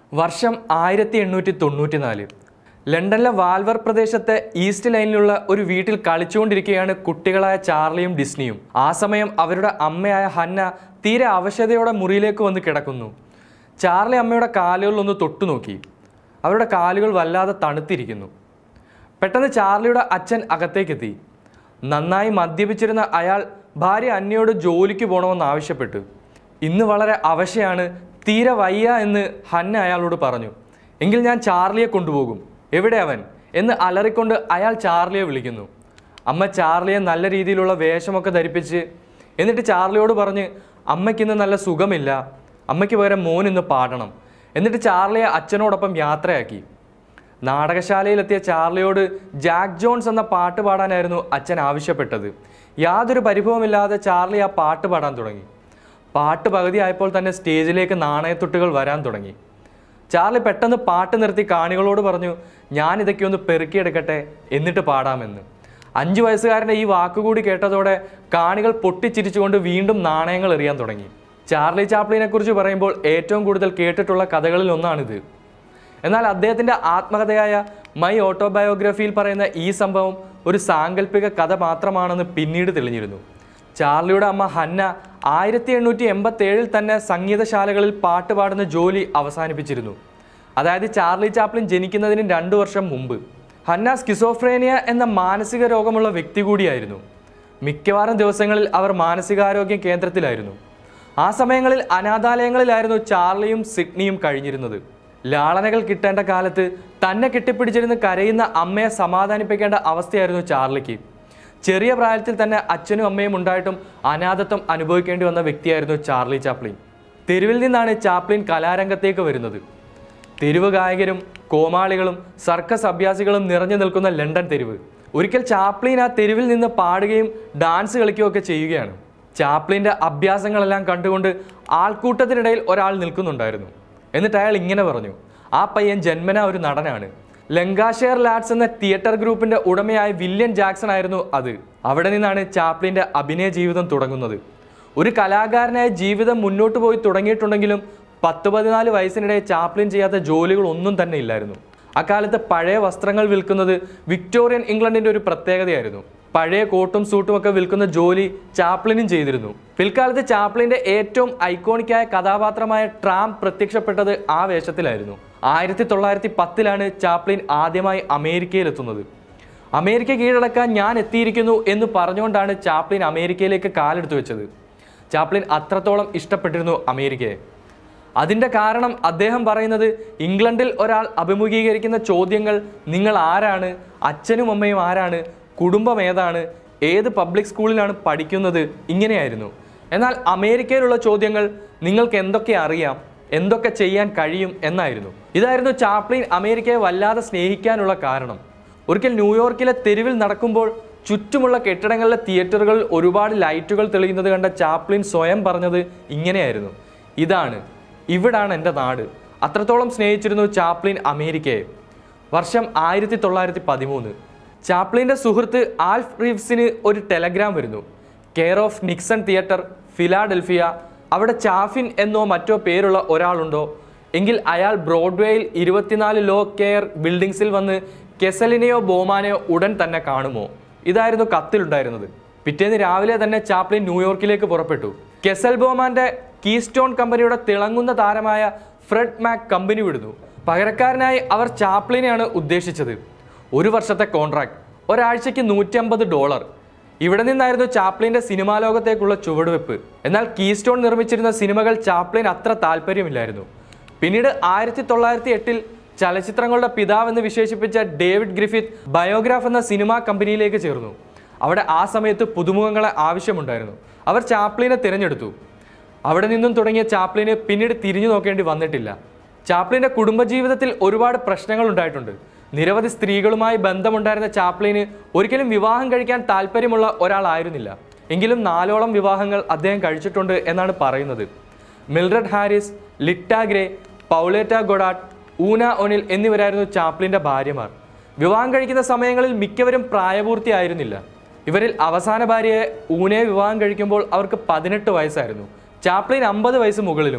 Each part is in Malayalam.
വർഷം ആയിരത്തി എണ്ണൂറ്റി തൊണ്ണൂറ്റി നാല് ലണ്ടനിലെ വാൽവർ പ്രദേശത്തെ ഈസ്റ്റ് ലൈനിലുള്ള ഒരു വീട്ടിൽ കളിച്ചുകൊണ്ടിരിക്കുകയാണ് കുട്ടികളായ ചാർലിയും ഡിസ്നിയും ആ സമയം അവരുടെ അമ്മയായ ഹന്ന തീരെ അവശതയോടെ മുറിയിലേക്ക് വന്ന് കിടക്കുന്നു ചാർലി അമ്മയുടെ കാലുകളിലൊന്ന് തൊട്ടു നോക്കി അവരുടെ കാലുകൾ വല്ലാതെ തണുത്തിരിക്കുന്നു പെട്ടെന്ന് ചാർലിയുടെ അച്ഛൻ അകത്തേക്കെത്തി നന്നായി മദ്യപിച്ചിരുന്ന അയാൾ ഭാര്യ അന്നയോട് ജോലിക്ക് പോകണമെന്ന് ആവശ്യപ്പെട്ടു ഇന്ന് വളരെ അവശയാണ് തീരെ വയ്യ എന്ന് ഹന്ന അയാളോട് പറഞ്ഞു എങ്കിൽ ഞാൻ ചാർലിയെ കൊണ്ടുപോകും എവിടെ അവൻ എന്ന് അലറിക്കൊണ്ട് അയാൾ ചാർലിയെ വിളിക്കുന്നു അമ്മ ചാർലിയെ നല്ല രീതിയിലുള്ള വേഷമൊക്കെ ധരിപ്പിച്ച് എന്നിട്ട് ചാർലിയോട് പറഞ്ഞ് അമ്മയ്ക്കിന്ന് നല്ല സുഖമില്ല അമ്മയ്ക്ക് പകരം മോൻ ഇന്ന് പാടണം എന്നിട്ട് ചാർലിയെ അച്ഛനോടൊപ്പം യാത്രയാക്കി നാടകശാലയിലെത്തിയ ചാർലിയോട് ജാക്ക് ജോൺസ് എന്ന പാട്ട് പാടാനായിരുന്നു അച്ഛൻ ആവശ്യപ്പെട്ടത് യാതൊരു പരിഭവമില്ലാതെ ചാർലി ആ പാട്ട് പാടാൻ തുടങ്ങി പാട്ട് പകുതിയായപ്പോൾ തന്നെ സ്റ്റേജിലേക്ക് നാണയത്തുട്ടുകൾ വരാൻ തുടങ്ങി ചാർലി പെട്ടെന്ന് പാട്ട് നിർത്തി കാണികളോട് പറഞ്ഞു ഞാൻ ഇതൊക്കെ ഒന്ന് പെറുക്കിയെടുക്കട്ടെ എന്നിട്ട് പാടാമെന്ന് അഞ്ചു വയസ്സുകാരൻ്റെ ഈ വാക്കുകൂടി കേട്ടതോടെ കാണികൾ പൊട്ടിച്ചിരിച്ചുകൊണ്ട് വീണ്ടും നാണയങ്ങൾ എറിയാൻ തുടങ്ങി ചാർലി ചാപ്ലിനെ കുറിച്ച് പറയുമ്പോൾ ഏറ്റവും കൂടുതൽ കേട്ടിട്ടുള്ള കഥകളിൽ ഒന്നാണിത് എന്നാൽ അദ്ദേഹത്തിൻ്റെ ആത്മകഥയായ മൈ ഓട്ടോബയോഗ്രഫിയിൽ പറയുന്ന ഈ സംഭവം ഒരു സാങ്കല്പിക കഥ മാത്രമാണെന്ന് പിന്നീട് തെളിഞ്ഞിരുന്നു ചാർലിയുടെ അമ്മ ഹന്ന ആയിരത്തി എണ്ണൂറ്റി എൺപത്തി ഏഴിൽ തന്നെ സംഗീതശാലകളിൽ പാട്ട് പാടുന്ന ജോലി അവസാനിപ്പിച്ചിരുന്നു അതായത് ചാർലി ചാപ്ലിൻ ജനിക്കുന്നതിന് രണ്ടു വർഷം മുമ്പ് ഹന്ന സ്കിസോഫ്രേനിയ എന്ന മാനസിക രോഗമുള്ള വ്യക്തി കൂടിയായിരുന്നു മിക്കവാറും ദിവസങ്ങളിൽ അവർ മാനസികാരോഗ്യ കേന്ദ്രത്തിലായിരുന്നു ആ സമയങ്ങളിൽ അനാഥാലയങ്ങളിലായിരുന്നു ചാർലിയും സിഡ്നിയും കഴിഞ്ഞിരുന്നത് ലാളനകൾ കിട്ടേണ്ട കാലത്ത് തന്നെ കെട്ടിപ്പിടിച്ചിരുന്ന് കരയുന്ന അമ്മയെ സമാധാനിപ്പിക്കേണ്ട അവസ്ഥയായിരുന്നു ചാർലിക്ക് ചെറിയ പ്രായത്തിൽ തന്നെ അച്ഛനും അമ്മയും ഉണ്ടായിട്ടും അനാഥത്വം അനുഭവിക്കേണ്ടി വന്ന വ്യക്തിയായിരുന്നു ചാർലി ചാപ്ലിൻ തെരുവിൽ നിന്നാണ് ചാപ്ലിൻ കലാരംഗത്തേക്ക് വരുന്നത് തെരുവ് ഗായകരും കോമാളികളും സർക്കസ് അഭ്യാസികളും നിറഞ്ഞു നിൽക്കുന്ന ലണ്ടൻ തെരുവ് ഒരിക്കൽ ചാപ്ലിൻ ആ തെരുവിൽ നിന്ന് പാടുകയും ഡാൻസ് കളിക്കുകയൊക്കെ ചെയ്യുകയാണ് ചാപ്ലിൻ്റെ അഭ്യാസങ്ങളെല്ലാം കണ്ടുകൊണ്ട് ആൾക്കൂട്ടത്തിനിടയിൽ ഒരാൾ നിൽക്കുന്നുണ്ടായിരുന്നു എന്നിട്ട് അയാൾ ഇങ്ങനെ പറഞ്ഞു ആ പയ്യൻ ജന്മന ഒരു നടനാണ് ലങ്കാഷെയർ ലാഡ്സ് എന്ന തിയേറ്റർ ഗ്രൂപ്പിന്റെ ഉടമയായ വില്യം ജാക്സൺ ആയിരുന്നു അത് അവിടെ നിന്നാണ് ചാപ്ലിന്റെ അഭിനയ ജീവിതം തുടങ്ങുന്നത് ഒരു കലാകാരനായ ജീവിതം മുന്നോട്ട് പോയി തുടങ്ങിയിട്ടുണ്ടെങ്കിലും പത്ത് പതിനാല് വയസ്സിനിടെ ചാപ്ലിൻ ചെയ്യാത്ത ജോലികൾ ഒന്നും തന്നെ ഇല്ലായിരുന്നു അക്കാലത്ത് പഴയ വസ്ത്രങ്ങൾ വിൽക്കുന്നത് വിക്ടോറിയൻ ഇംഗ്ലണ്ടിന്റെ ഒരു പ്രത്യേകതയായിരുന്നു പഴയ കോട്ടും സൂട്ടും ഒക്കെ വിൽക്കുന്ന ജോലി ചാപ്ലിനും ചെയ്തിരുന്നു പിൽക്കാലത്ത് ചാപ്ലിന്റെ ഏറ്റവും ഐക്കോണിക്കായ കഥാപാത്രമായ ട്രാം പ്രത്യക്ഷപ്പെട്ടത് ആ വേഷത്തിലായിരുന്നു ആയിരത്തി തൊള്ളായിരത്തി പത്തിലാണ് ചാപ്ലിൻ ആദ്യമായി അമേരിക്കയിലെത്തുന്നത് അമേരിക്ക കീഴടക്കാൻ ഞാൻ എത്തിയിരിക്കുന്നു എന്ന് പറഞ്ഞുകൊണ്ടാണ് ചാപ്ലിൻ അമേരിക്കയിലേക്ക് കാലെടുത്തു വെച്ചത് ചാപ്ലിൻ അത്രത്തോളം ഇഷ്ടപ്പെട്ടിരുന്നു അമേരിക്കയെ അതിൻ്റെ കാരണം അദ്ദേഹം പറയുന്നത് ഇംഗ്ലണ്ടിൽ ഒരാൾ അഭിമുഖീകരിക്കുന്ന ചോദ്യങ്ങൾ നിങ്ങൾ ആരാണ് അച്ഛനും അമ്മയും ആരാണ് കുടുംബം ഏതാണ് ഏത് പബ്ലിക് സ്കൂളിലാണ് പഠിക്കുന്നത് ഇങ്ങനെയായിരുന്നു എന്നാൽ അമേരിക്കയിലുള്ള ചോദ്യങ്ങൾ നിങ്ങൾക്ക് എന്തൊക്കെ അറിയാം എന്തൊക്കെ ചെയ്യാൻ കഴിയും എന്നായിരുന്നു ഇതായിരുന്നു ചാപ്ലിൻ അമേരിക്കയെ വല്ലാതെ സ്നേഹിക്കാനുള്ള കാരണം ഒരിക്കൽ ന്യൂയോർക്കിലെ തെരുവിൽ നടക്കുമ്പോൾ ചുറ്റുമുള്ള കെട്ടിടങ്ങളിലെ തിയേറ്ററുകളിൽ ഒരുപാട് ലൈറ്റുകൾ തെളിയുന്നത് കണ്ട ചാപ്ലിൻ സ്വയം പറഞ്ഞത് ഇങ്ങനെയായിരുന്നു ഇതാണ് ഇവിടാണ് എൻ്റെ നാട് അത്രത്തോളം സ്നേഹിച്ചിരുന്നു ചാപ്ലിൻ അമേരിക്കയെ വർഷം ആയിരത്തി തൊള്ളായിരത്തി പതിമൂന്ന് ചാപ്ലിൻ്റെ സുഹൃത്ത് ആൽഫ് റീവ്സിന് ഒരു ടെലഗ്രാം വരുന്നു care of Nixon theatre Philadelphia അവിടെ ചാഫിൻ എന്നോ മറ്റോ പേരുള്ള ഒരാളുണ്ടോ എങ്കിൽ അയാൾ ബ്രോഡ്വേയിൽ ഇരുപത്തിനാല് ലോ കെയർ ബിൽഡിങ്സിൽ വന്ന് കെസലിനെയോ ബോമാനെയോ ഉടൻ തന്നെ കാണുമോ ഇതായിരുന്നു കത്തിലുണ്ടായിരുന്നത് പിറ്റേന്ന് രാവിലെ തന്നെ ചാപ്ലിൻ ന്യൂയോർക്കിലേക്ക് പുറപ്പെട്ടു കെസൽ ബോമാന്റെ കീസ്റ്റോൺ കമ്പനിയുടെ തിളങ്ങുന്ന താരമായ ഫ്രെഡ് മാക് കമ്പനി വിടുന്നു പകരക്കാരനായി അവർ ചാപ്ലിനെയാണ് ഉദ്ദേശിച്ചത് ഒരു വർഷത്തെ കോൺട്രാക്ട് ഒരാഴ്ചയ്ക്ക് നൂറ്റമ്പത് ഡോളർ ഇവിടെ നിന്നായിരുന്നു ചാപ്ലിന്റെ സിനിമാ ലോകത്തേക്കുള്ള ചുവടുവെപ്പ് എന്നാൽ കീസ്റ്റോൺ നിർമ്മിച്ചിരുന്ന സിനിമകൾ ചാപ്ലിൻ അത്ര താല്പര്യമില്ലായിരുന്നു പിന്നീട് ആയിരത്തി തൊള്ളായിരത്തി എട്ടിൽ ചലച്ചിത്രങ്ങളുടെ പിതാവെന്ന് വിശേഷിപ്പിച്ച ഡേവിഡ് ഗ്രിഫിത്ത് ബയോഗ്രാഫ് എന്ന സിനിമാ കമ്പനിയിലേക്ക് ചേർന്നു അവിടെ ആ സമയത്ത് പുതുമുഖങ്ങളെ ആവശ്യമുണ്ടായിരുന്നു അവർ ചാപ്ലിനെ തിരഞ്ഞെടുത്തു അവിടെ നിന്നും തുടങ്ങിയ ചാപ്ലിന് പിന്നീട് തിരിഞ്ഞു നോക്കേണ്ടി വന്നിട്ടില്ല ചാപ്ലിന്റെ കുടുംബജീവിതത്തിൽ ഒരുപാട് പ്രശ്നങ്ങൾ ഉണ്ടായിട്ടുണ്ട് നിരവധി സ്ത്രീകളുമായി ബന്ധമുണ്ടായിരുന്ന ചാപ്ലിന് ഒരിക്കലും വിവാഹം കഴിക്കാൻ താല്പര്യമുള്ള ഒരാളായിരുന്നില്ല എങ്കിലും നാലോളം വിവാഹങ്ങൾ അദ്ദേഹം കഴിച്ചിട്ടുണ്ട് എന്നാണ് പറയുന്നത് മിൽറഡ് ഹാരിസ് ലിറ്റ ഗ്രേ പൗലേറ്റ ഗൊഡാട്ട് ഊന ഒനിൽ എന്നിവരായിരുന്നു ചാപ്ലിന്റെ ഭാര്യമാർ വിവാഹം കഴിക്കുന്ന സമയങ്ങളിൽ മിക്കവരും പ്രായപൂർത്തിയായിരുന്നില്ല ഇവരിൽ അവസാന ഭാര്യയെ ഊനയെ വിവാഹം കഴിക്കുമ്പോൾ അവർക്ക് പതിനെട്ട് വയസ്സായിരുന്നു ചാപ്ലിൻ അമ്പത് വയസ്സ് മുകളിലും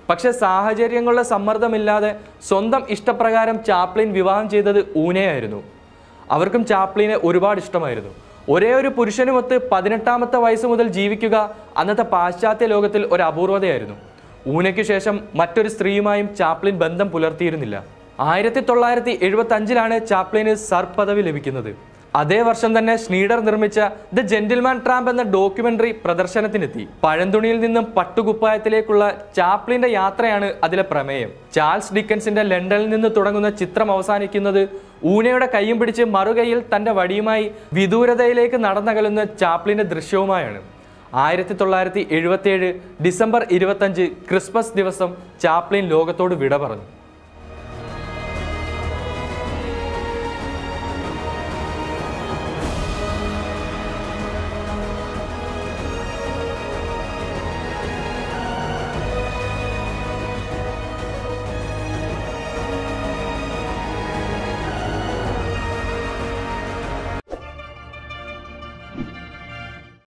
പക്ഷേ സാഹചര്യങ്ങളുടെ സമ്മർദ്ദമില്ലാതെ സ്വന്തം ഇഷ്ടപ്രകാരം ചാപ്ലിൻ വിവാഹം ചെയ്തത് ഊനയായിരുന്നു അവർക്കും ചാപ്ലിനെ ഒരുപാട് ഇഷ്ടമായിരുന്നു ഒരേ ഒരു പുരുഷനുമൊത്ത് പതിനെട്ടാമത്തെ വയസ്സ് മുതൽ ജീവിക്കുക അന്നത്തെ പാശ്ചാത്യ ലോകത്തിൽ ഒരു അപൂർവതയായിരുന്നു ഊനയ്ക്ക് ശേഷം മറ്റൊരു സ്ത്രീയുമായും ചാപ്ലിൻ ബന്ധം പുലർത്തിയിരുന്നില്ല ആയിരത്തി തൊള്ളായിരത്തി എഴുപത്തി അഞ്ചിലാണ് ചാപ്ലിന് സർ പദവി ലഭിക്കുന്നത് അതേ വർഷം തന്നെ സ്നീഡർ നിർമ്മിച്ച ദ ജെന്റിൽമാൻ ട്രാമ്പ് എന്ന ഡോക്യുമെന്ററി പ്രദർശനത്തിനെത്തി പഴന്തുണിയിൽ നിന്നും പട്ടുകുപ്പായത്തിലേക്കുള്ള ചാപ്ലിന്റെ യാത്രയാണ് അതിലെ പ്രമേയം ചാൾസ് ഡിക്കൻസിന്റെ ലണ്ടനിൽ നിന്ന് തുടങ്ങുന്ന ചിത്രം അവസാനിക്കുന്നത് ഊനയുടെ കൈയും പിടിച്ച് മറുകൈയിൽ തന്റെ വടിയുമായി വിദൂരതയിലേക്ക് നടന്നകലുന്ന ചാപ്ലിന്റെ ദൃശ്യവുമായാണ് ആയിരത്തി തൊള്ളായിരത്തി എഴുപത്തിയേഴ് ഡിസംബർ ഇരുപത്തഞ്ച് ക്രിസ്മസ് ദിവസം ചാപ്ലിൻ ലോകത്തോട് വിട പറഞ്ഞു